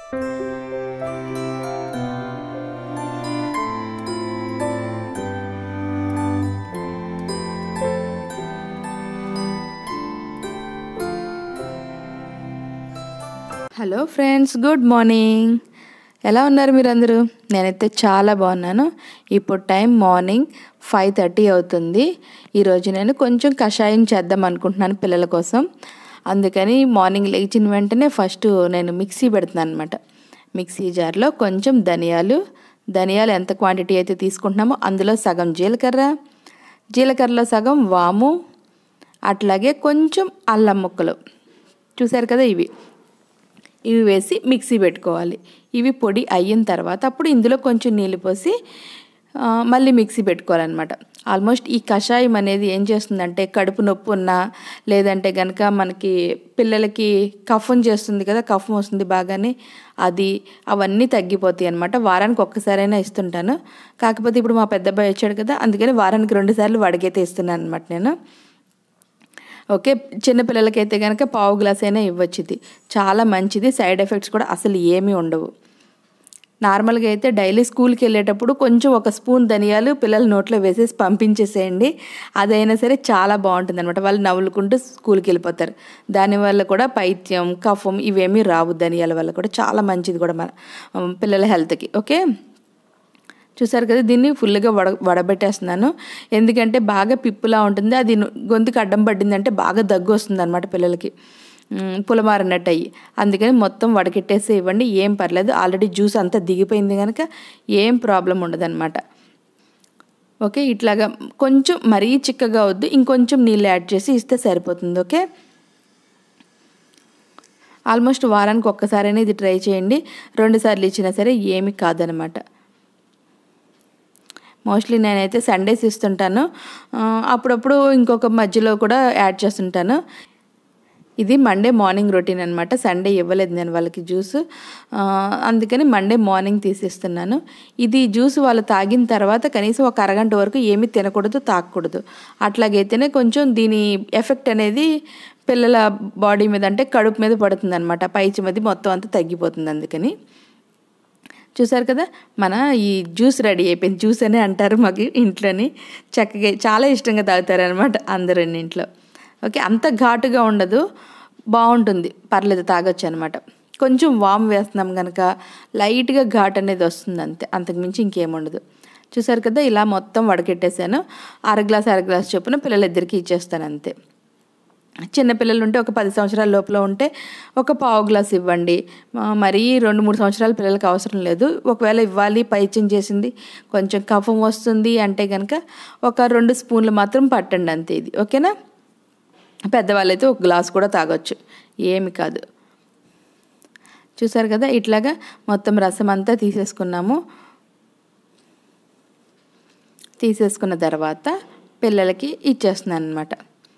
hello friends good morning ఎలా ఉన్నారు మీరందరూ నేనైతే చాలా బాగున్నాను ఇప్పుడు టైం మార్నింగ్ ఫైవ్ థర్టీ అవుతుంది ఈరోజు నేను కొంచెం కషాయం చేద్దాం అనుకుంటున్నాను పిల్లల కోసం అందుకని మార్నింగ్ లేచిన వెంటనే ఫస్ట్ నేను మిక్సీ పెడుతున్నాను అనమాట మిక్సీ జార్లో కొంచెం ధనియాలు ధనియాలు ఎంత క్వాంటిటీ అయితే తీసుకుంటున్నామో అందులో సగం జీలకర్ర జీలకర్రలో సగం వాము అట్లాగే కొంచెం అల్లం ముక్కలు చూసారు కదా ఇవి ఇవి వేసి మిక్సీ పెట్టుకోవాలి ఇవి పొడి అయిన తర్వాత అప్పుడు ఇందులో కొంచెం నీళ్ళు పోసి ఆ, మళ్ళీ మిక్సీ పెట్టుకోవాలన్నమాట ఆల్మోస్ట్ ఈ కషాయం అనేది ఏం చేస్తుందంటే కడుపు నొప్పి ఉన్నా లేదంటే కనుక మనకి పిల్లలకి కఫం చేస్తుంది కదా కఫం వస్తుంది బాగానే అది అవన్నీ తగ్గిపోతాయి అనమాట వారానికి ఒక్కసారైనా ఇస్తుంటాను కాకపోతే ఇప్పుడు మా పెద్ద అబ్బాయి వచ్చాడు కదా అందుకని వారానికి రెండు సార్లు వాడికైతే ఇస్తున్నాను అనమాట నేను ఓకే చిన్నపిల్లలకైతే కనుక పావు గ్లాస్ అయినా ఇవ్వచ్చు ఇది చాలా మంచిది సైడ్ ఎఫెక్ట్స్ కూడా అసలు ఏమీ ఉండవు నార్మల్గా అయితే డైలీ స్కూల్కి వెళ్ళేటప్పుడు కొంచెం ఒక స్పూన్ ధనియాలు పిల్లల నోట్లో వేసేసి పంపించేసేయండి అదైనా సరే చాలా బాగుంటుంది అనమాట వాళ్ళు నవ్వులుకుంటూ స్కూల్కి వెళ్ళిపోతారు దానివల్ల కూడా పైత్యం కఫం ఇవేమీ రావు ధనియాల వల్ల కూడా చాలా మంచిది కూడా మన ఉమ్, పిల్లల హెల్త్కి ఓకే చూసారు కదా దీన్ని ఫుల్గా వడ వడబెట్టేస్తున్నాను ఎందుకంటే బాగా పిప్పులా ఉంటుంది అది ను- గొంతుకి అడ్డం పడిందంటే బాగా దగ్గు వస్తుంది అనమాట పిల్లలకి మ్, పులమారినట్టు అయ్యి అందుకని మొత్తం వడకెట్టేసి ఇవ్వండి ఏం పర్లేదు ఆల్రెడీ జ్యూస్ అంతా దిగిపోయింది కనుక ఏం ప్రాబ్లం ఉండదన్నమాట ఓకే ఇట్లాగా కొంచెం మరీ చిక్కగా వద్దు ఇంకొంచెం నీళ్ళు యాడ్ చేసి ఇస్తే సరిపోతుంది ఓకే ఆల్మోస్ట్ వారానికి ఒక్కసారైనా ఇది ట్రై చేయండి రెండు సార్లు ఇచ్చినా సరే ఏమీ కాదనమాట మోస్ట్లీ నేనైతే సండేస్ ఇస్తుంటాను ఆ, అప్పుడప్పుడు ఇంకొక మధ్యలో కూడా యాడ్ చేస్తుంటాను ఇది మండే మార్నింగ్ రొటీన్ అనమాట సండే ఇవ్వలేదు నేను వాళ్ళకి జ్యూస్ ఆ, అందుకని మండే మార్నింగ్ తీసిస్తున్నాను ఇది జ్యూస్ వాళ్ళు తాగిన తర్వాత కనీసం ఒక అరగంట వరకు ఏమీ తినకూడదు తాగకూడదు అట్లాగైతేనే కొంచెం దీని ఎఫెక్ట్ అనేది పిల్లల బాడీ మీద అంటే కడుపు మీద పడుతుంది అనమాట పైచిమది మొత్తం అంతా తగ్గిపోతుంది అందుకని చూసారు కదా మన ఈ జ్యూస్ రెడీ అయిపోయింది జ్యూస్ అనే అంటారు మాకు ఇంట్లోని చక్కగా చాలా ఇష్టంగా తాగుతారు అనమాట అందరూ ఇంట్లో ఓకే అంత ఘాటుగా ఉండదు బాగుంటుంది పర్లేదు తాగొచ్చు అనమాట కొంచెం వామ్ వేస్తున్నాం కనుక లైట్గా ఘాట్ అనేది వస్తుంది అంతే అంతకుమించి ఇంకేముండదు చూసారు కదా ఇలా మొత్తం వడకెట్టేసాను అర గ్లాస్ అర గ్లాస్ చొప్పున పిల్లలిద్దరికి ఇచ్చేస్తాను అంతే చిన్నపిల్లలు ఉంటే ఒక పది సంవత్సరాల లోపల ఉంటే ఒక పావు గ్లాస్ ఇవ్వండి ఆ, మరీ రెండు మూడు సంవత్సరాల పిల్లలకి అవసరం లేదు ఒకవేళ ఇవ్వాలి పైచ్యం చేసింది కొంచెం కఫం వస్తుంది అంటే కనుక ఒక రెండు స్పూన్లు మాత్రం పట్టండి అంతే ఇది ఓకేనా పెద్దవాళ్ళైతే ఒక గ్లాస్ కూడా తాగొచ్చు ఏమి కాదు చూసారు కదా ఇట్లాగా మొత్తం రసం అంతా తీసేసుకున్నాము తీసేసుకున్న తర్వాత పిల్లలకి ఇచ్చేస్తున్నాను అనమాట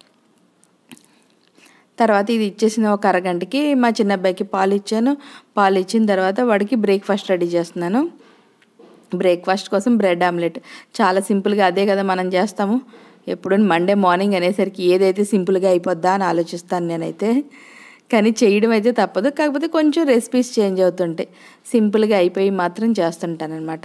తర్వాత ఇది ఇచ్చేసిన ఒక అరగంటకి మా చిన్న అబ్బాయికి పాలు ఇచ్చాను పాలు ఇచ్చిన తర్వాత వాడికి బ్రేక్ఫాస్ట్ రెడీ చేస్తున్నాను బ్రేక్ఫాస్ట్ కోసం బ్రెడ్ ఆమ్లెట్ చాలా సింపుల్గా అదే కదా మనం చేస్తాము ఎప్పుడు మండే మార్నింగ్ అనేసరికి ఏదైతే సింపుల్గా అయిపోద్దా అని ఆలోచిస్తాను నేనైతే కానీ చేయడం అయితే తప్పదు కాకపోతే కొంచెం రెసిపీస్ చేంజ్ అవుతుంటాయి సింపుల్గా అయిపోయి మాత్రం చేస్తుంటానమాట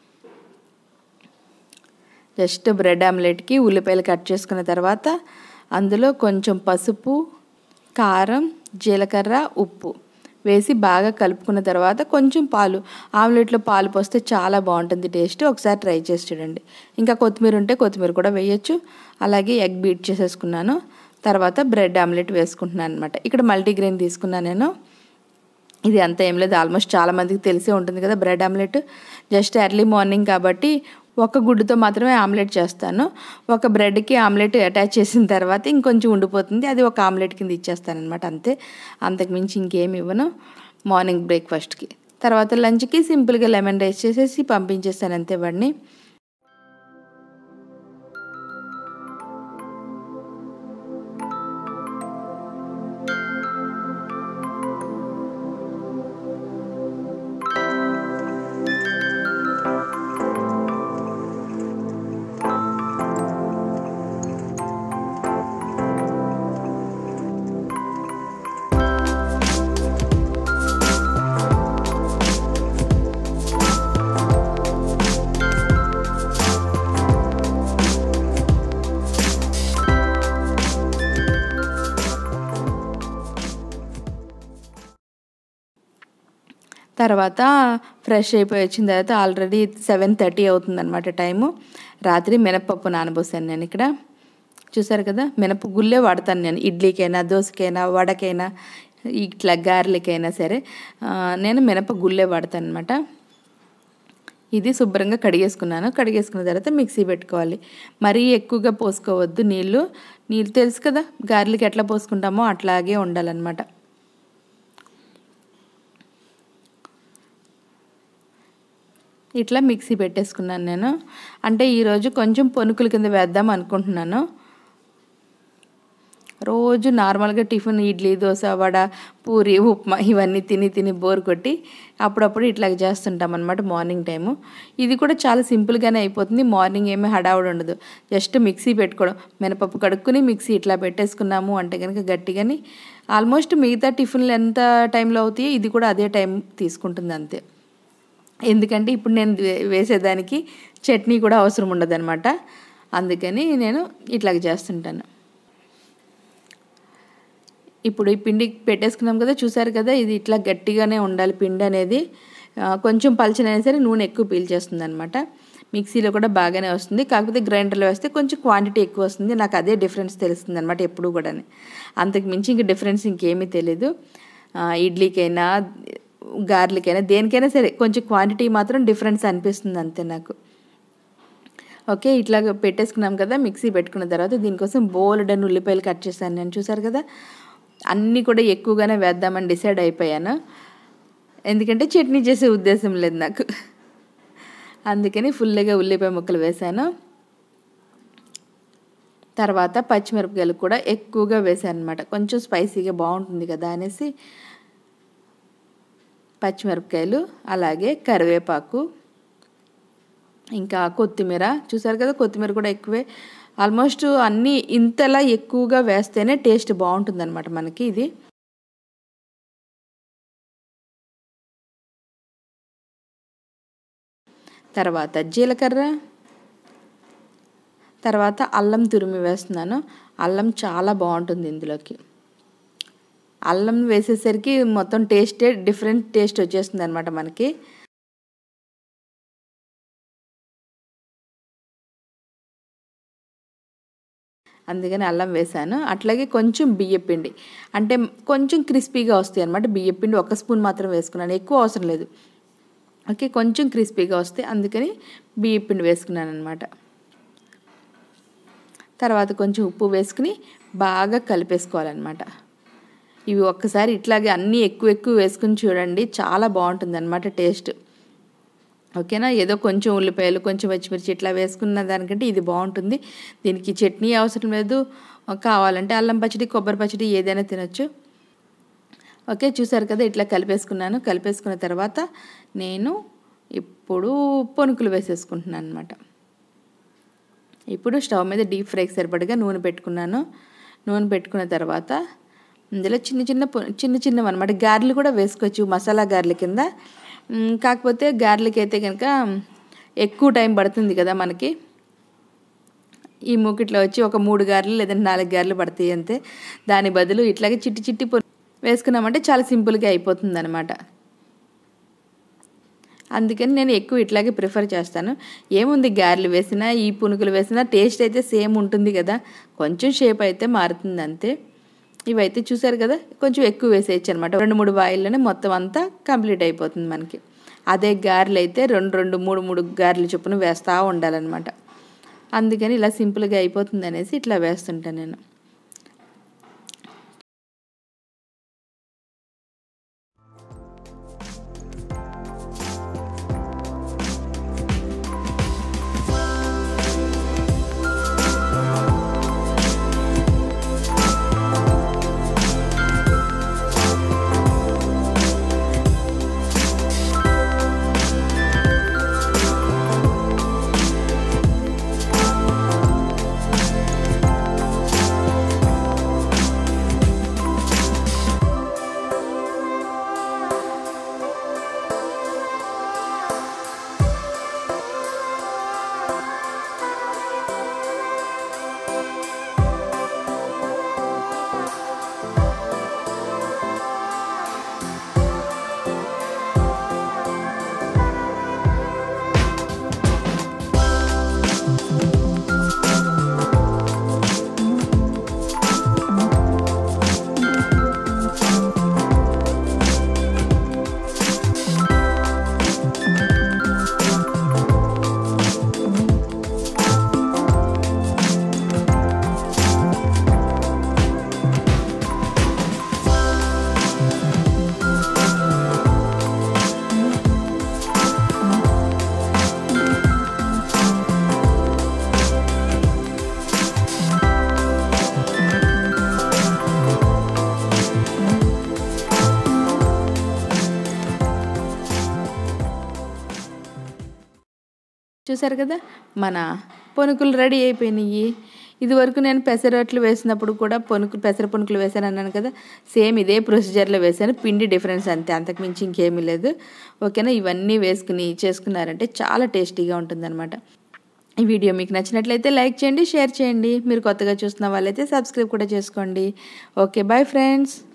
జస్ట్ బ్రెడ్ ఆమ్లెట్కి ఉల్లిపాయలు కట్ చేసుకున్న తర్వాత అందులో కొంచెం పసుపు కారం జీలకర్ర ఉప్పు వేసి బాగా కలుపుకున్న తర్వాత కొంచెం పాలు ఆమ్లెట్లో పాలు పోస్తే చాలా బాగుంటుంది టేస్ట్ ఒకసారి ట్రై చేసి చూడండి ఇంకా కొత్తిమీర ఉంటే కొత్తిమీర కూడా వేయొచ్చు అలాగే ఎగ్ బీట్ చేసేసుకున్నాను తర్వాత బ్రెడ్ ఆమ్లెట్ వేసుకుంటున్నాను అనమాట ఇక్కడ మల్టీగ్రెయిన్ తీసుకున్నాను నేను ఇది అంతా ఏం లేదు ఆల్మోస్ట్ చాలా మందికి తెలిసే ఉంటుంది కదా bread omelette just early morning కాబట్టి ఒక గుడ్డుతో మాత్రమే ఆమ్లెట్ చేస్తాను ఒక బ్రెడ్కి ఆమ్లెట్ అటాచ్ చేసిన తర్వాత ఇంకొంచెం ఉండిపోతుంది అది ఒక ఆమ్లెట్ కింద ఇచ్చేస్తాను అనమాట అంతే అంతకుమించి ఇంకేమి ఇవ్వను మార్నింగ్ బ్రేక్ఫాస్ట్కి తర్వాత లంచ్కి సింపుల్గా లెమన్ రైస్ చేసేసి పంపించేస్తాను అంతే వాడిని తర్వాత ఫ్రెష్ అయిపోయి వచ్చిన తర్వాత ఆల్రెడీ సెవెన్ థర్టీ అవుతుందన్నమాట టైము రాత్రి మినపప్పు నానబోసాను నేను ఇక్కడ చూసారు కదా మినప గుళ్ళే వాడతాను నేను ఇడ్లీకైనా దోశకైనా వడకైనా ఇట్లా గారెలకైనా సరే ఆ, నేను మినప గుళ్ళే వాడతాను అనమాట ఇది శుభ్రంగా కడిగేసుకున్నాను కడిగేసుకున్న తర్వాత మిక్సీ పెట్టుకోవాలి మరీ ఎక్కువగా పోసుకోవద్దు నీళ్ళు నీళ్ళు తెలుసు కదా గారెలకి ఎట్లా పోసుకుంటామో అట్లాగే ఉండాలన్నమాట ఇట్లా మిక్సీ పెట్టేసుకున్నాను నేను అంటే ఈరోజు కొంచెం పొనుకుల కింద వేద్దాం అనుకుంటున్నాను రోజు నార్మల్గా టిఫిన్ ఇడ్లీ దోశ వడ పూరి ఉప్మా ఇవన్నీ తిని తిని బోర్ కొట్టి అప్పుడప్పుడు ఇట్లా చేస్తుంటాం అనమాట మార్నింగ్ టైము ఇది కూడా చాలా సింపుల్గానే అయిపోతుంది మార్నింగ్ ఏమీ హడావుడు ఉండదు జస్ట్ మిక్సీ పెట్టుకోవడం మినపప్పు కడుక్కుని మిక్సీ ఇట్లా పెట్టేసుకున్నాము అంటే కనుక గట్టిగాని ఆల్మోస్ట్ మిగతా టిఫిన్లు ఎంత టైంలో అవుతాయో ఇది కూడా అదే టైం తీసుకుంటుంది అంతే ఎందుకంటే ఇప్పుడు నేను వే- వేసేదానికి చట్నీ కూడా అవసరం ఉండదన్నమాట అందుకని నేను ఇట్లాగ చేస్తుంటాను ఇప్పుడు ఈ పిండి పెట్టేసుకున్నాం కదా చూసారు కదా ఇది ఇట్లా గట్టిగానే ఉండాలి పిండి అనేది ఆ, కొంచెం పలచనైనా సరే నూనె ఎక్కువ పీల్చేస్తుంది అనమాట మిక్సీలో కూడా బాగానే వస్తుంది కాకపోతే గ్రైండర్లో వేస్తే కొంచెం క్వాంటిటీ ఎక్కువ వస్తుంది నాకు అదే డిఫరెన్స్ తెలుస్తుంది అనమాట ఎప్పుడు కూడా అంతకు మించి ఇంక డిఫరెన్స్ ఇంకేమీ తెలీదు ఆ, ఇడ్లీకైనా గార్లికైనా దేనికైనా సరే కొంచెం క్వాంటిటీ మాత్రం డిఫరెన్స్ అనిపిస్తుంది అంతే నాకు ఓకే ఇట్లాగ పెట్టేసుకున్నాం కదా మిక్సీ పెట్టుకున్న తర్వాత దీనికోసం బోలెడన్ ఉల్లిపాయలు కట్ చేశాను నేను చూసారు కదా అన్నీ కూడా ఎక్కువగానే వేద్దామని డిసైడ్ అయిపోయాను ఎందుకంటే చట్నీ చేసే ఉద్దేశం లేదు నాకు అందుకని ఫుల్గా ఉల్లిపాయ ముక్కలు వేశాను తర్వాత పచ్చిమిరపకాయలు కూడా ఎక్కువగా వేసాను అనమాట కొంచెం స్పైసీగా బాగుంటుంది కదా అనేసి పచ్చిమిరపకాయలు అలాగే కరివేపాకు ఇంకా కొత్తిమీర చూసారు కదా కొత్తిమీర కూడా ఎక్కువే ఆల్మోస్ట్ అన్నీ ఇంతలా ఎక్కువగా వేస్తేనే టేస్ట్ బాగుంటుందన్నమాట మనకి ఇది తర్వాత జీలకర్ర తర్వాత అల్లం తురిమి వేస్తున్నాను అల్లం చాలా బాగుంటుంది ఇందులోకి అల్లం వేసేసరికి మొత్తం టేస్టే డిఫరెంట్ టేస్ట్ వచ్చేస్తుంది అనమాట మనకి అందుకని అల్లం వేసాను అట్లాగే కొంచెం బియ్యపిండి అంటే కొంచెం క్రిస్పీగా వస్తాయి అనమాట బియ్యపిండి ఒక స్పూన్ మాత్రం వేసుకున్నాను ఎక్కువ అవసరం లేదు ఓకే కొంచెం క్రిస్పీగా వస్తాయి అందుకని బియ్యపిండి వేసుకున్నాను అనమాట తర్వాత కొంచెం ఉప్పు వేసుకుని బాగా కలిపేసుకోవాలన్నమాట ఇవి ఒక్కసారి ఇట్లాగే అన్నీ ఎక్కువ ఎక్కువ వేసుకుని చూడండి చాలా బాగుంటుంది అనమాట టేస్ట్ ఓకేనా ఏదో కొంచెం ఉల్లిపాయలు కొంచెం పచ్చిమిర్చి ఇట్లా వేసుకున్న దానికంటే ఇది బాగుంటుంది దీనికి చట్నీ అవసరం లేదు కావాలంటే అల్లం పచ్చడి కొబ్బరి పచ్చడి ఏదైనా తినొచ్చు ఓకే చూసారు కదా ఇట్లా కలిపేసుకున్నాను కలిపేసుకున్న తర్వాత నేను ఇప్పుడు పొనుకులు వేసేసుకుంటున్నాను అనమాట ఇప్పుడు స్టవ్ మీద డీప్ ఫ్రైకి సరిపడగా నూనె పెట్టుకున్నాను నూనె పెట్టుకున్న తర్వాత ఇందులో చిన్న చిన్న పొ- చిన్న చిన్నవి అనమాట గారెలు కూడా వేసుకోవచ్చు మసాలా గారెల కింద మ్, కాకపోతే గారెలకి అయితే కనుక ఎక్కువ టైం పడుతుంది కదా మనకి ఈ మూకిట్లో వచ్చి ఒక మూడు గారెలు లేదంటే నాలుగు గారెలు పడతాయి అంతే దాని బదులు ఇట్లాగే చిట్టి చిట్టి పొ వేసుకున్నామంటే చాలా సింపుల్గా అయిపోతుంది అనమాట అందుకని నేను ఎక్కువ ఇట్లాగే ప్రిఫర్ చేస్తాను ఏముంది గారెలు వేసినా ఈ పునుకులు వేసినా టేస్ట్ అయితే సేమ్ ఉంటుంది కదా కొంచెం షేప్ అయితే మారుతుంది అంతే ఇవైతే చూసారు కదా కొంచెం ఎక్కువ వేసేయచ్చు అనమాట రెండు మూడు వాయిల్లోనే మొత్తం అంతా కంప్లీట్ అయిపోతుంది మనకి అదే గారెలు అయితే రెండు రెండు మూడు మూడు గారెలు చొప్పున వేస్తూ ఉండాలన్నమాట అందుకని ఇలా సింపుల్గా అయిపోతుంది అనేసి ఇట్లా వేస్తుంటాను నేను చూసారు కదా మన పొనుకులు రెడీ అయిపోయినాయి ఇది వరకు నేను పెసరట్లు వేసినప్పుడు కూడా పొనుకు పెసర పొనుకులు వేసాను అన్నాను కదా సేమ్ ఇదే ప్రొసీజర్లో వేసాను పిండి డిఫరెన్స్ అంతే అంతకుమించి ఇంకేమీ లేదు ఓకేనా ఇవన్నీ వేసుకుని చేసుకున్నారంటే చాలా టేస్టీగా ఉంటుందన్నమాట ఈ వీడియో మీకు నచ్చినట్లయితే లైక్ చేయండి షేర్ చేయండి మీరు కొత్తగా చూస్తున్న వాళ్ళైతే సబ్స్క్రైబ్ కూడా చేసుకోండి ఓకే బాయ్ ఫ్రెండ్స్